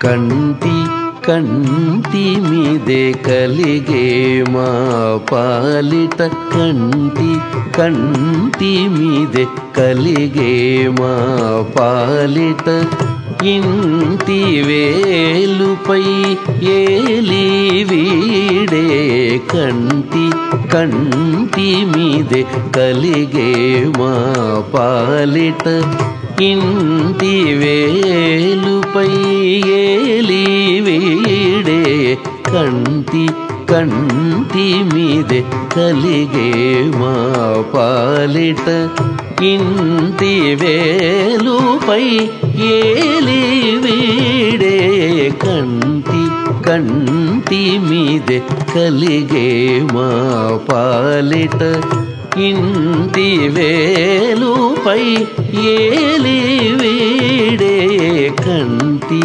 కంటి కంటి మీదే కలిగే మా పాలిట కంటి కంటి మీదే కలిగే మా పాలిట ఇంటి వేలుపై ఏలి వీడే కంటి కంటి మీదే కలిగే మా పాలిట ఇంటి వేలుపై ఏలి వీడే కంటి కంటి మీదే కలిగే మా పాలిట ఇంటి వేలుపై ఏలి వీడే కంటి కంటి మీదే కలిగే మా పాలిట ఇంటి వేలుపై ఏలి వీడే కంటి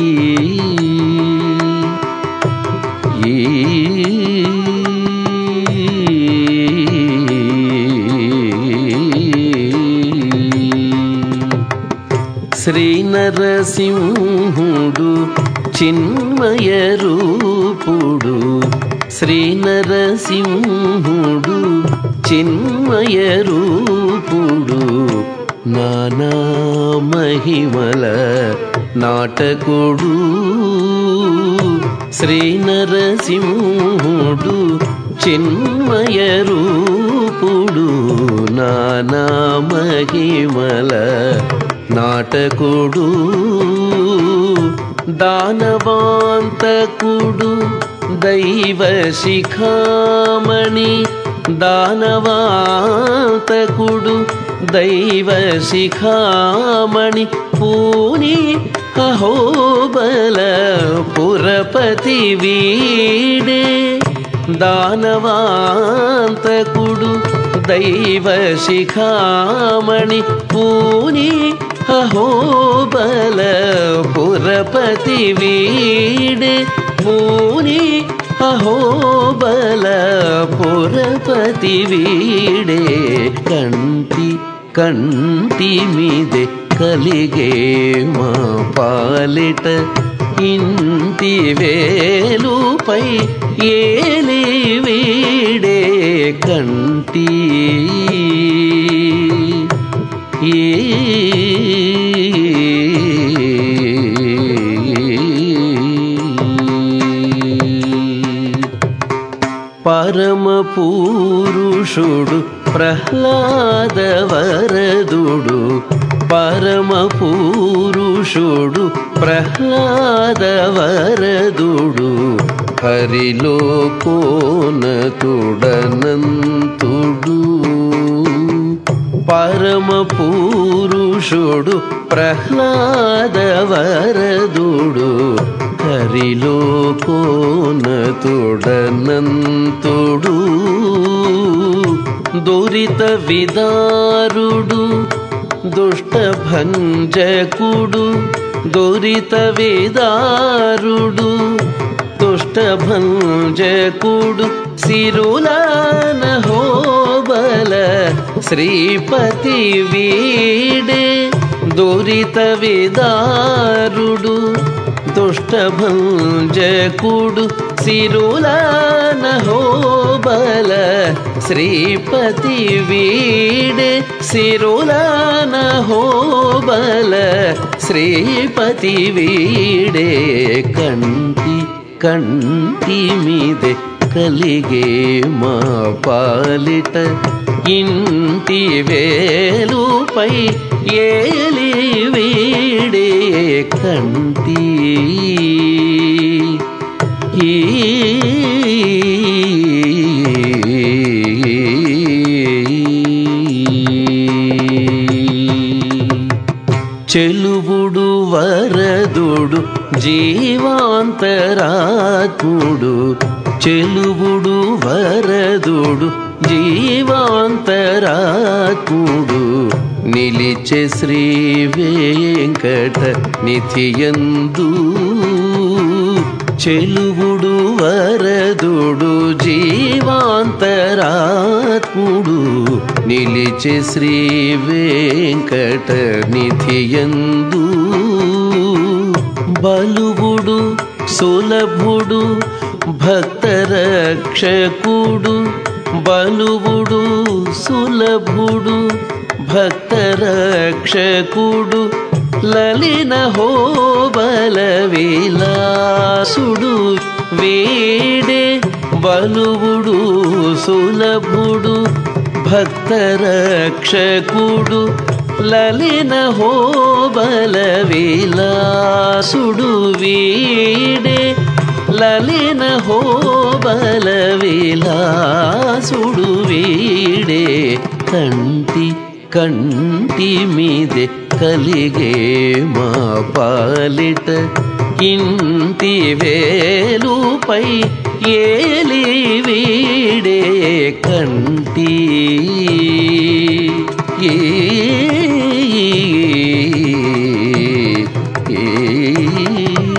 శ్రీ నరసింహుడు చిన్మయ రూపుడు శ్రీ నరసింహుడు చిన్మయ రూపుడు నానా మహిమల నాటకుడు శ్రీ నరసింహుడు చిన్మయ రూపుడు నానా మహిమల నాటకుడు దానవాంతకుడు దైవ శిఖామణి దానవాంతకుడు దైవ శిఖామణి పూని అహోబల పురపతి వీడే దానవాంతకుడు దైవ శిఖామణి పూని అహోబల పురపతి వీడే పూని అహోబల పురపతి వీడే కంటి కంటి మీదే కలిగే మా పాలిట ఇంటి వేలుపై ఏలి వీడే కంటి పరమ పూరుషుడు ప్రహ్లాద వరదుడు పరమ పూరుషుడు ప్రహ్లాద వరదుడు హరిలో కోనతుడనంతుడు పరమ పూరుషుడు ప్రహ్లాద వరదుడు హరిలో కోనతుడనంతుడు దురిత విదారుడు దుష్ట భంజకుడు దురిత విదారుడు దుష్ట భంజకుడు సిరులాన హోబల శ్రీపతి వీడే దురిత విదారుడు దుష్ట భంజకుడు సిరులాన హోబల శ్రీపతి వీడే సిరులాన హోబల శ్రీపతి వీడే కంటి కంటి మీదే కలిగే మా పాలిట ఇంటి వేలుపై ఏలి వీడే కంటి ఈ చెలువుడు వరదుడు జీవాంతరాత్ముడు చెలువుడు వరదుడు జీవాంతరాత్ముడు నిలిచె శ్రీ వెంకట నిధియందు చెలువుడు వరదుడు జీవాంతరాత్ముడు నిలిచె శ్రీ వెంకట నిధియందు బలువుడు సులభుడు భక్తరక్షకుడు బలువుడు సులభుడు భక్తరక్షకుడు లలిన హోబల విలాసుడు వేడే బలువుడు సులభుడు భక్తరక్షకుడు లలిన హోబల విలాసుడు వీడే లలిన హోబల విలాసుడు వీడే కంటి కంటి మీదే కలిగే మా పాలిట ఇంటి వేలుపై ఏలి వీడే కంటి ఏ ఏ